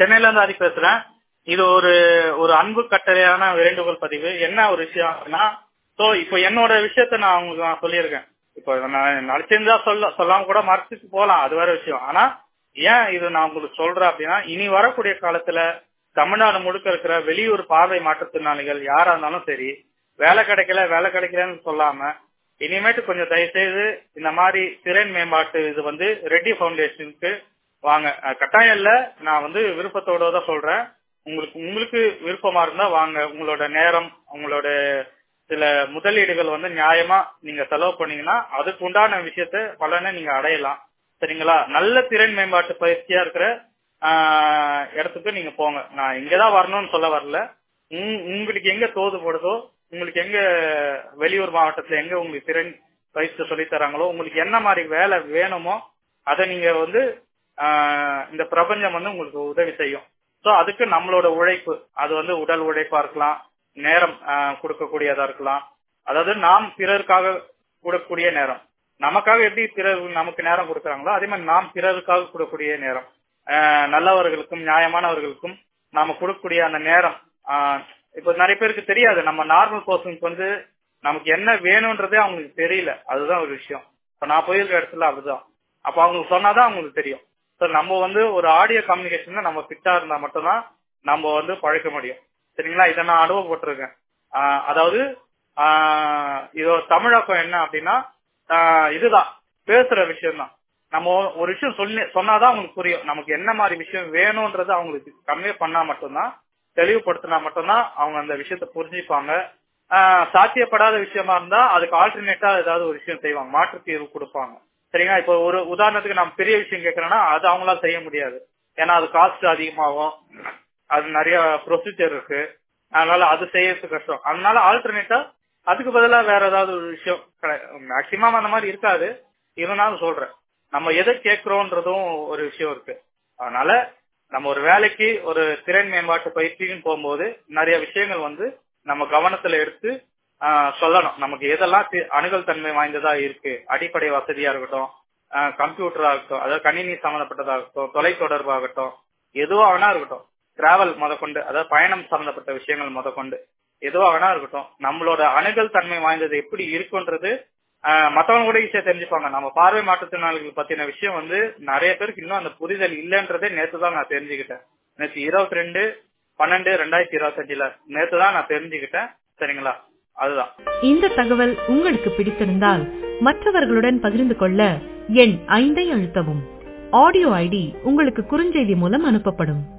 சென்னையில இருந்து ஆதி பேசுறேன் இது ஒரு ஒரு அன்பு கட்டளையான வேண்டுகோள் பதிவு என்ன ஒரு விஷயம் அப்படின்னா சோ இப்போ என்னோட விஷயத்த நான் உங்களுக்கு நான் சொல்லியிருக்கேன் இப்போ நான் நடிச்சிருந்தா சொல்ல சொல்லாம கூட மறைச்சிட்டு போலாம் அது வேற விஷயம் ஆனா ஏன் இது நான் உங்களுக்கு சொல்றேன் அப்படின்னா இனி வரக்கூடிய காலத்துல தமிழ்நாடு முழுக்க இருக்கிற வெளியூர் பார்வை மாற்றுத்திறனாளிகள் யாரா இருந்தாலும் சரி வேலை கிடைக்கல வேலை கிடைக்கலன்னு சொல்லாம இனிமேட்டு கொஞ்சம் தயவு செய்து இந்த மாதிரி திறன் மேம்பாட்டு இது வந்து ரெட்டி ஃபவுண்டேஷனுக்கு வாங்க அஹ் கட்டாயம் இல்ல நான் வந்து விருப்பத்தோட தான் சொல்றேன் உங்களுக்கு உங்களுக்கு விருப்பமா இருந்தா வாங்க உங்களோட நேரம் உங்களோட சில முதலீடுகள் வந்து நியாயமா நீங்க செலவு பண்ணீங்கன்னா அதுக்கு உண்டான விஷயத்த பலனை நீங்க அடையலாம் சரிங்களா நல்ல திறன் மேம்பாட்டு பயிற்சியா இருக்கிற ஆஹ், இடத்துக்கு நீங்க போங்க நான் இங்கதான் வரணும்னு சொல்ல வரல உங்- உங்களுக்கு எங்க தோதுபடுதோ உங்களுக்கு எங்க வெளியூர் மாவட்டத்துல எங்க உங்களுக்கு திறன் பயிற்சி சொல்லி தராங்களோ உங்களுக்கு என்ன மாதிரி வேலை வேணுமோ அதை நீங்க வந்து ஆஹ், இந்த பிரபஞ்சம் வந்து உங்களுக்கு உதவி செய்யும் சோ அதுக்கு நம்மளோட உழைப்பு அது வந்து உடல் உழைப்பா இருக்கலாம் நேரம் ஆஹ், கொடுக்கக்கூடியதா இருக்கலாம் அதாவது நாம் பிறருக்காக கொடுக்கக்கூடிய நேரம் நமக்காக எப்படி பிறர் நமக்கு நேரம் கொடுக்கறாங்களோ அதே மாதிரி நாம் பிறருக்காக கொடுக்கக்கூடிய நேரம் ஆஹ், நல்லவர்களுக்கும் நியாயமானவர்களுக்கும் நாம கொடுக்கக்கூடிய அந்த நேரம் ஆஹ், இப்ப நிறைய பேருக்கு தெரியாது நம்ம நார்மல் பர்சனுக்கு வந்து நமக்கு என்ன வேணும்ன்றதே அவங்களுக்கு தெரியல அதுதான் ஒரு விஷயம் இப்ப நான் போயிருக்க இடத்துல அதுதான் அப்ப அவங்களுக்கு சொன்னாதான் அவங்களுக்கு தெரியும் So, நம்ம வந்து ஒரு ஆடியோ கம்யூனிகேஷன்ல நம்ம ஃபிட்டா இருந்தா மட்டும்தான் நம்ம வந்து பழக்க முடியும் சரிங்களா இதை நான் அனுபவப்பட்டிருக்கேன் ஆஹ் அதாவது ஆஹ் இதோட தமிழாக்கம் என்ன அப்படின்னா ஆஹ் இதுதான் பேசுற விஷயம் தான் நம்ம ஒரு விஷயம் சொல்லி சொன்னாதான் அவங்களுக்கு புரியும் நமக்கு என்ன மாதிரி விஷயம் வேணும்ன்றது அவங்களுக்கு கன்வே பண்ணா மட்டும்தான் தெளிவுபடுத்தினா மட்டும்தான் அவங்க அந்த விஷயத்த புரிஞ்சுப்பாங்க ஆஹ் சாத்தியப்படாத விஷயமா இருந்தா அதுக்கு ஆல்டர்னேட்டா ஏதாவது ஒரு விஷயம் செய்வாங்க மாற்று தீர்வு கொடுப்பாங்க சரிங்களா இப்போ ஒரு உதாரணத்துக்கு நம்ம பெரிய விஷயம் கேட்கறோம்னா அது அவங்களால செய்ய முடியாது ஏன்னா அது காஸ்ட் அதிகமாகும் அது நிறைய ப்ரொசீஜர் இருக்கு அதனால அது செய்யறது கஷ்டம் அதனால ஆல்டர்னேட்டா அதுக்கு பதிலா வேற ஏதாவது ஒரு விஷயம் மேக்சிமம் அந்த மாதிரி இருக்காது இருந்தாலும் சொல்றேன் நம்ம எதை கேட்கிறோன்றதும் ஒரு விஷயம் இருக்கு அதனால நம்ம ஒரு வேலைக்கு ஒரு திறன் மேம்பாட்டு பயிற்சின்னு போகும்போது நிறைய விஷயங்கள் வந்து நம்ம கவனத்துல எடுத்து ஆஹ், சொல்லணும் நமக்கு எதெல்லாம் தி- அணுகல் தன்மை வாய்ந்ததா இருக்கு அடிப்படை வசதியா இருக்கட்டும் கம்ப்யூட்டரா இருக்கட்டும் அதாவது கணினி சம்பந்தப்பட்டதா இருக்கட்டும் தொலைத்தொடர்பாகட்டும் எதுவா வேணா இருக்கட்டும் டிராவல் முதற்கொண்டு அதாவது பயணம் சம்பந்தப்பட்ட விஷயங்கள் முதற்கொண்டு எதுவா வேணா இருக்கட்டும் நம்மளோட அணுகல் தன்மை வாய்ந்தது எப்படி இருக்குன்றது ஆஹ், மத்தவங்க கூட ஈஸியா தெரிஞ்சுப்பாங்க நம்ம பார்வை மாற்றுத்திறனாளிகள் பத்தின விஷயம் வந்து நிறைய பேருக்கு இன்னும் அந்த புரிதல் இல்லைன்றதே நேத்து தான் நான் தெரிஞ்சுக்கிட்டேன் நேற்று இருபத்தி ரெண்டு பன்னெண்டு ரெண்டாயிரத்தி இருபத்தஞ்சுல நேத்து தான் நான் தெரிஞ்சுக்கிட்டேன் சரிங்களா அதுதான் இந்த தகவல் உங்களுக்கு பிடித்திருந்தால் மற்றவர்களுடன் பகிர்ந்து கொள்ள எண் ஐந்தை அழுத்தவும் ஆடியோ ஐடி உங்களுக்கு குறுஞ்செய்தி மூலம் அனுப்பப்படும்